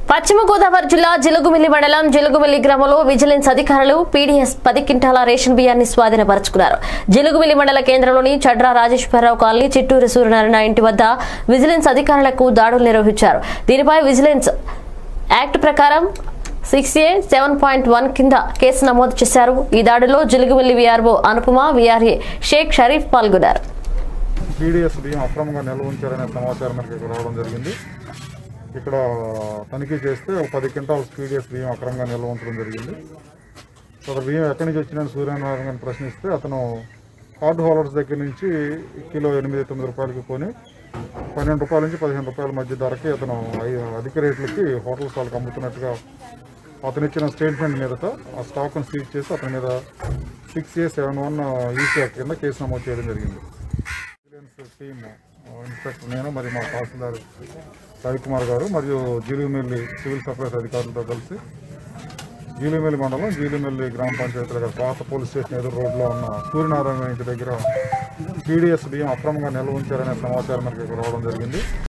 పశ్చిమ గోదావరి జిల్లా జిలుగుమిల్లి మండలం జిలుగుమిల్లి గ్రామంలో విజిలెన్స్ అధికారులు పీడీఎస్ పది క్వింటాల రేషన్ బియ్యాన్ని స్వాధీనపరుచుకున్నారు జిలుగుమిల్లి మండల కేంద్రంలోని చడ్రా రాజేశ్వరరావు కాలనీ చిట్టూరు సూర్యనారాయణ ఇంటి వద్ద విజిలెన్స్ అధికారులకు దాడులు నిర్వహించారు దీనిపై విజిలెన్స్ యాక్ట్ ప్రకారం six A seven point one కింద కేసు నమోదు చేశారు ఈ దాడిలో జిలుగుమిల్లి వీఆర్ఓ అనుపమ వీఆర్ఏ షేక్ షరీఫ్ పాల్గొన్నారు పీడిఎస్ బియ్యం అక్రమంగా నిల్వ ఉంచారనే సమాచారం మనకి ఇక్కడ రావడం జరిగింది ఇక్కడ తనిఖీ చేస్తే ఒక పది క్వింటాల్స్ పీడిఎస్ బియ్యం అక్రమంగా నిల్వ ఉంచడం జరిగింది సో అక్కడ బియ్యం ఎక్కడి నుంచి వచ్చిందని సూర్యనారాయణ గారిని ప్రశ్నిస్తే అతను కార్డు హోల్డర్స్ దగ్గర నుంచి కిలో ఎనిమిది తొమ్మిది రూపాయలకి కొని పన్నెండు రూపాయల నుంచి పదిహేను రూపాయల మధ్య ధరకి అతను ఐ- అధిక రేట్లకి హోటల్స్ వాళ్ళకి అమ్ముతున్నట్టుగా అతను ఇచ్చిన స్టేట్మెంట్ మీదట ఆ స్టాక్ను సీజ్ చేసి అతని మీద six A seven one EC act కింద కేసు నమోదు చేయడం జరిగింది విజిలెన్స్ టీమ్ ఇన్స్పెక్టర్ నేను మరియు మా తహసీల్దార్ రవికుమార్ గారు మరియు జీలుమిల్లి సివిల్ సప్లైస్ అధికారులతో కలిసి జీలుమిల్లి మండలం జీలుమిల్లి గ్రామ పంచాయతీల గారి పాత పోలీస్ స్టేషన్ ఎదురు రోడ్లో ఉన్న సూర్యనారాయణ ఇంటి దగ్గర పీడిఎస్ బియ్యం అక్రమంగా నిల్వ ఉంచారనే సమాచారం మనకి ఇక్కడ రావడం జరిగింది